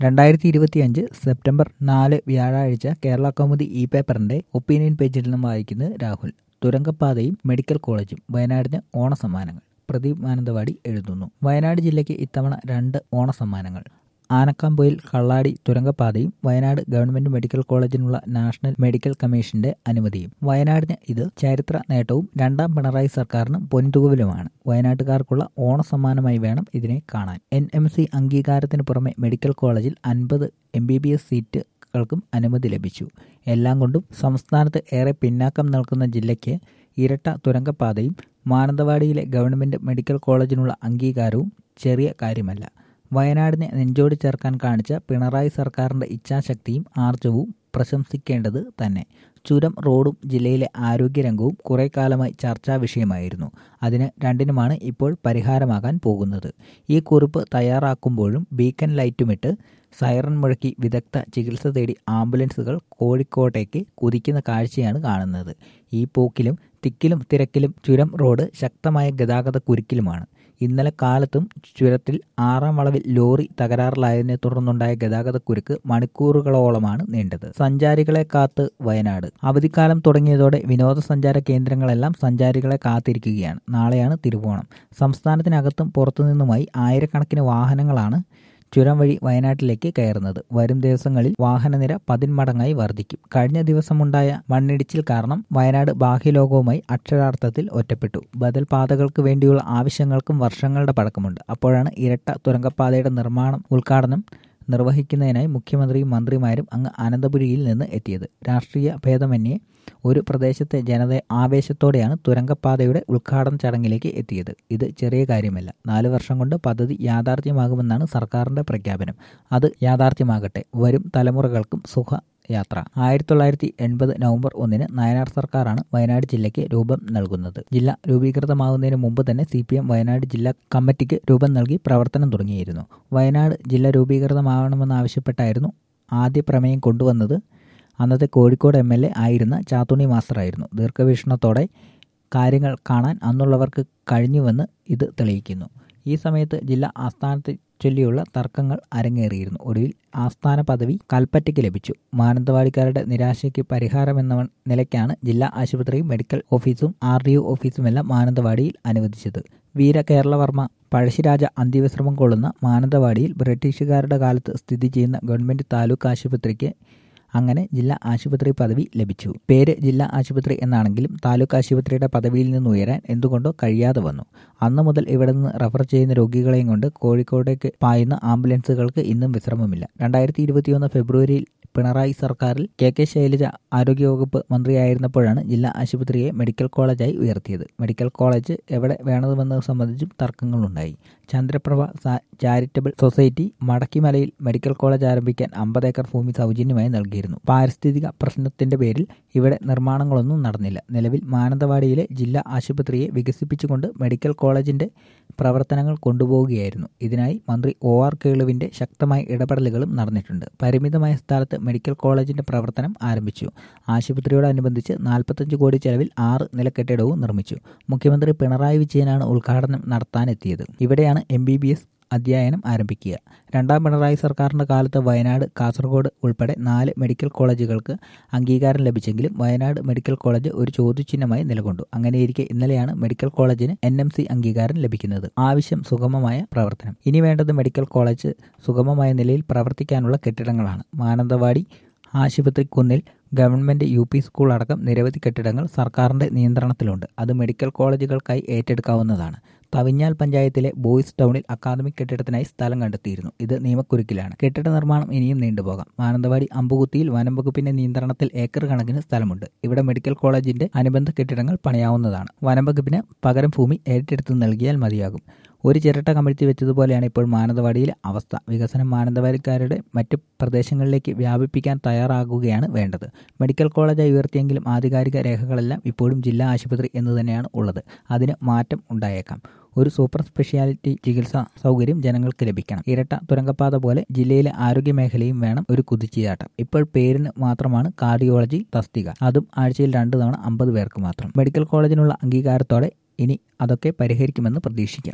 രണ്ടായിരത്തി ഇരുപത്തിയഞ്ച് സെപ്റ്റംബർ നാല് വ്യാഴാഴ്ച കേരള കൗമുദി ഇ പേപ്പറിന്റെ ഒപ്പീനിയൻ പേജിൽ നിന്നും വായിക്കുന്നത് രാഹുൽ തുരങ്കപ്പാതയും മെഡിക്കൽ കോളേജും വയനാടിന് ഓണസമ്മാനങ്ങൾ പ്രദീപ് മാനന്തവാടി എഴുതുന്നു വയനാട് ജില്ലയ്ക്ക് ഇത്തവണ രണ്ട് ഓണസമ്മാനങ്ങൾ ആനക്കാമ്പൊയിൽ കള്ളാടി തുരങ്കപ്പാതയും വയനാട് ഗവൺമെന്റ് മെഡിക്കൽ കോളേജിനുള്ള നാഷണൽ മെഡിക്കൽ കമ്മീഷന്റെ അനുമതിയും വയനാടിന് ഇത് ചരിത്ര നേട്ടവും രണ്ടാം പിണറായി സർക്കാരിന് പൊൻതൂവലുമാണ് വയനാട്ടുകാർക്കുള്ള ഓണസമ്മാനമായി വേണം ഇതിനെ കാണാൻ എൻ എം സി അംഗീകാരത്തിന് പുറമെ മെഡിക്കൽ കോളേജിൽ അൻപത് എം ബി ബി എസ് സീറ്റുകൾക്കും അനുമതി ലഭിച്ചു എല്ലാം കൊണ്ടും സംസ്ഥാനത്ത് ഏറെ പിന്നാക്കം നിൽക്കുന്ന ജില്ലയ്ക്ക് ഇരട്ട തുരങ്കപ്പാതയും മാനന്തവാടിയിലെ ഗവൺമെന്റ് മെഡിക്കൽ കോളേജിനുള്ള അംഗീകാരവും ചെറിയ കാര്യമല്ല വയനാടിനെ നെഞ്ചോട് ചേർക്കാൻ കാണിച്ച പിണറായി സർക്കാരിന്റെ ഇച്ഛാശക്തിയും ആർജവും പ്രശംസിക്കേണ്ടത് തന്നെ ചുരം റോഡും ജില്ലയിലെ ആരോഗ്യരംഗവും കുറെ കാലമായി ചർച്ചാ വിഷയമായിരുന്നു അതിന് രണ്ടിനുമാണ് ഇപ്പോൾ പരിഹാരമാകാൻ പോകുന്നത് ഈ കുറിപ്പ് തയ്യാറാക്കുമ്പോഴും ബീക്കൺ ലൈറ്റുമിട്ട് സൈറൺ മുഴക്കി വിദഗ്ധ ചികിത്സ തേടി ആംബുലൻസുകൾ കോഴിക്കോട്ടേക്ക് കുതിക്കുന്ന കാഴ്ചയാണ് കാണുന്നത് ഈ പോക്കിലും തിക്കിലും തിരക്കിലും ചുരം റോഡ് ശക്തമായ ഗതാഗത കുരുക്കിലുമാണ് ഇന്നലെ കാലത്തും ചുരത്തിൽ ആറാം വളവിൽ ലോറി തകരാറിലായതിനെ തുടർന്നുണ്ടായ ഗതാഗത കുരുക്ക് മണിക്കൂറുകളോളമാണ് നീണ്ടത് സഞ്ചാരികളെ കാത്ത് വയനാട് അവധിക്കാലം തുടങ്ങിയതോടെ വിനോദസഞ്ചാര കേന്ദ്രങ്ങളെല്ലാം സഞ്ചാരികളെ കാത്തിരിക്കുകയാണ് നാളെയാണ് തിരുവോണം സംസ്ഥാനത്തിനകത്തും പുറത്തുനിന്നുമായി ആയിരക്കണക്കിന് വാഹനങ്ങളാണ് ചുരം വഴി വയനാട്ടിലേക്ക് കയറുന്നത് വരും ദിവസങ്ങളിൽ വാഹനനിര പതിന്മടങ്ങായി വർദ്ധിക്കും കഴിഞ്ഞ ദിവസമുണ്ടായ മണ്ണിടിച്ചിൽ കാരണം വയനാട് ബാഹ്യലോകവുമായി അക്ഷരാർത്ഥത്തിൽ ഒറ്റപ്പെട്ടു ബദൽ പാതകൾക്ക് വേണ്ടിയുള്ള ആവശ്യങ്ങൾക്കും വർഷങ്ങളുടെ പഴക്കമുണ്ട് അപ്പോഴാണ് ഇരട്ട തുരങ്കപ്പാതയുടെ നിർമ്മാണം ഉദ്ഘാടനം നിർവഹിക്കുന്നതിനായി മുഖ്യമന്ത്രിയും മന്ത്രിമാരും അങ്ങ് അനന്തപുരിയിൽ നിന്ന് എത്തിയത് രാഷ്ട്രീയ ഭേദമന്യേ ഒരു പ്രദേശത്തെ ജനത ആവേശത്തോടെയാണ് തുരങ്കപ്പാതയുടെ ഉദ്ഘാടന ചടങ്ങിലേക്ക് എത്തിയത് ഇത് ചെറിയ കാര്യമല്ല നാല് വർഷം കൊണ്ട് പദ്ധതി യാഥാർത്ഥ്യമാകുമെന്നാണ് സർക്കാരിന്റെ പ്രഖ്യാപനം അത് യാഥാർത്ഥ്യമാകട്ടെ വരും തലമുറകൾക്കും സുഖ യാത്ര ആയിരത്തി തൊള്ളായിരത്തി എൺപത് നവംബർ ഒന്നിന് നയനാർ സർക്കാരാണ് വയനാട് ജില്ലയ്ക്ക് രൂപം നൽകുന്നത് ജില്ല രൂപീകൃതമാകുന്നതിന് മുമ്പ് തന്നെ സി പി എം വയനാട് ജില്ലാ കമ്മിറ്റിക്ക് രൂപം നൽകി പ്രവർത്തനം തുടങ്ങിയിരുന്നു വയനാട് ജില്ല രൂപീകൃതമാവണമെന്നാവശ്യപ്പെട്ടായിരുന്നു ആദ്യ പ്രമേയം കൊണ്ടുവന്നത് അന്നത്തെ കോഴിക്കോട് എം എൽ എ ആയിരുന്ന ചാത്തുണി മാസ്റ്ററായിരുന്നു ദീർഘവീക്ഷണത്തോടെ കാര്യങ്ങൾ കാണാൻ അന്നുള്ളവർക്ക് കഴിഞ്ഞുവെന്ന് ഇത് തെളിയിക്കുന്നു ഈ സമയത്ത് ജില്ലാ ആസ്ഥാനത്ത് ചൊല്ലിയുള്ള തർക്കങ്ങൾ അരങ്ങേറിയിരുന്നു ഒടുവിൽ ആസ്ഥാന പദവി കൽപ്പറ്റയ്ക്ക് ലഭിച്ചു മാനന്തവാടിക്കാരുടെ നിരാശയ്ക്ക് പരിഹാരമെന്ന നിലയ്ക്കാണ് ജില്ലാ ആശുപത്രിയും മെഡിക്കൽ ഓഫീസും ആർ ഡി ഒ ഓഫീസുമെല്ലാം മാനന്തവാടിയിൽ അനുവദിച്ചത് വീര കേരളവർമ്മ പഴശ്ശിരാജ അന്ത്യവിശ്രമം കൊള്ളുന്ന മാനന്തവാടിയിൽ ബ്രിട്ടീഷുകാരുടെ കാലത്ത് സ്ഥിതി ചെയ്യുന്ന ഗവൺമെന്റ് താലൂക്ക് ആശുപത്രിക്ക് അങ്ങനെ ജില്ലാ ആശുപത്രി പദവി ലഭിച്ചു പേര് ജില്ലാ ആശുപത്രി എന്നാണെങ്കിലും താലൂക്ക് ആശുപത്രിയുടെ പദവിയിൽ നിന്ന് ഉയരാൻ എന്തുകൊണ്ടോ കഴിയാതെ വന്നു അന്നു മുതൽ ഇവിടെ നിന്ന് റഫർ ചെയ്യുന്ന രോഗികളെയും കൊണ്ട് കോഴിക്കോടേക്ക് പായുന്ന ആംബുലൻസുകൾക്ക് ഇന്നും വിശ്രമമില്ല രണ്ടായിരത്തി ഇരുപത്തിയൊന്ന് ഫെബ്രുവരിയിൽ പിണറായി സർക്കാരിൽ കെ കെ ശൈലജ ആരോഗ്യവകുപ്പ് മന്ത്രിയായിരുന്നപ്പോഴാണ് ജില്ലാ ആശുപത്രിയെ മെഡിക്കൽ കോളേജായി ഉയർത്തിയത് മെഡിക്കൽ കോളേജ് എവിടെ വേണമെന്നത് സംബന്ധിച്ചും തർക്കങ്ങളുണ്ടായി ചന്ദ്രപ്രഭ ചാരിറ്റബിൾ സൊസൈറ്റി മടക്കിമലയിൽ മെഡിക്കൽ കോളേജ് ആരംഭിക്കാൻ അമ്പത് ഏക്കർ ഭൂമി സൗജന്യമായി നൽകിയിരുന്നു പാരിസ്ഥിതിക പ്രശ്നത്തിന്റെ പേരിൽ ഇവിടെ നിർമ്മാണങ്ങളൊന്നും നടന്നില്ല നിലവിൽ മാനന്തവാടിയിലെ ജില്ലാ ആശുപത്രിയെ വികസിപ്പിച്ചുകൊണ്ട് മെഡിക്കൽ കോളേജിന്റെ പ്രവർത്തനങ്ങൾ കൊണ്ടുപോവുകയായിരുന്നു ഇതിനായി മന്ത്രി ഒ ആർ കേളുവിന്റെ ശക്തമായ ഇടപെടലുകളും നടന്നിട്ടുണ്ട് പരിമിതമായ സ്ഥലത്ത് മെഡിക്കൽ കോളേജിന്റെ പ്രവർത്തനം ആരംഭിച്ചു ആശുപത്രിയോടനുബന്ധിച്ച് നാൽപ്പത്തഞ്ച് കോടി ചെലവിൽ ആറ് നില കെട്ടിടവും നിർമ്മിച്ചു മുഖ്യമന്ത്രി പിണറായി വിജയനാണ് ഉദ്ഘാടനം നടത്താനെത്തിയത് ഇവിടെയാണ് എം ബി ബി എസ് അധ്യയനം ആരംഭിക്കുക രണ്ടാം പിണറായി സർക്കാരിന്റെ കാലത്ത് വയനാട് കാസർഗോഡ് ഉൾപ്പെടെ നാല് മെഡിക്കൽ കോളേജുകൾക്ക് അംഗീകാരം ലഭിച്ചെങ്കിലും വയനാട് മെഡിക്കൽ കോളേജ് ഒരു ചോദ്യചിഹ്നമായി നിലകൊണ്ടു അങ്ങനെയിരിക്കെ ഇന്നലെയാണ് മെഡിക്കൽ കോളേജിന് എൻ എം സി അംഗീകാരം ലഭിക്കുന്നത് ആവശ്യം സുഗമമായ പ്രവർത്തനം ഇനി വേണ്ടത് മെഡിക്കൽ കോളേജ് സുഗമമായ നിലയിൽ പ്രവർത്തിക്കാനുള്ള കെട്ടിടങ്ങളാണ് മാനന്തവാടി ആശുപത്രി കുന്നിൽ ഗവൺമെന്റ് യു പി സ്കൂൾ അടക്കം നിരവധി കെട്ടിടങ്ങൾ സർക്കാരിന്റെ നിയന്ത്രണത്തിലുണ്ട് അത് മെഡിക്കൽ കോളേജുകൾക്കായി ഏറ്റെടുക്കാവുന്നതാണ് തവിഞ്ഞാൽ പഞ്ചായത്തിലെ ബോയ്സ് ടൗണിൽ അക്കാദമിക് കെട്ടിടത്തിനായി സ്ഥലം കണ്ടെത്തിയിരുന്നു ഇത് നിയമക്കുരുക്കിലാണ് കെട്ടിട നിർമ്മാണം ഇനിയും നീണ്ടുപോകാം മാനന്തവാടി അമ്പുകുത്തിയിൽ വനം വകുപ്പിന്റെ നിയന്ത്രണത്തിൽ ഏക്കർ കണക്കിന് സ്ഥലമുണ്ട് ഇവിടെ മെഡിക്കൽ കോളേജിന്റെ അനുബന്ധ കെട്ടിടങ്ങൾ പണിയാവുന്നതാണ് വനം വകുപ്പിന് പകരം ഭൂമി ഏറ്റെടുത്ത് നൽകിയാൽ മതിയാകും ഒരു ചിരട്ട കമഴ്ത്തി വെച്ചതുപോലെയാണ് ഇപ്പോൾ മാനന്തവാടിയിലെ അവസ്ഥ വികസനം മാനന്തവാടിക്കാരുടെ മറ്റ് പ്രദേശങ്ങളിലേക്ക് വ്യാപിപ്പിക്കാൻ തയ്യാറാകുകയാണ് വേണ്ടത് മെഡിക്കൽ കോളേജായി ഉയർത്തിയെങ്കിലും ആധികാരിക രേഖകളെല്ലാം ഇപ്പോഴും ജില്ലാ ആശുപത്രി എന്ന് തന്നെയാണ് ഉള്ളത് അതിന് മാറ്റം ഉണ്ടായേക്കാം ഒരു സൂപ്പർ സ്പെഷ്യാലിറ്റി ചികിത്സാ സൗകര്യം ജനങ്ങൾക്ക് ലഭിക്കണം ഇരട്ട തുരങ്കപ്പാത പോലെ ജില്ലയിലെ ആരോഗ്യ മേഖലയും വേണം ഒരു കുതിച്ചുചാട്ടം ഇപ്പോൾ പേരിന് മാത്രമാണ് കാർഡിയോളജി തസ്തിക അതും ആഴ്ചയിൽ രണ്ടു തവണ അമ്പത് പേർക്ക് മാത്രം മെഡിക്കൽ കോളേജിനുള്ള അംഗീകാരത്തോടെ ഇനി അതൊക്കെ പരിഹരിക്കുമെന്ന് പ്രതീക്ഷിക്കാം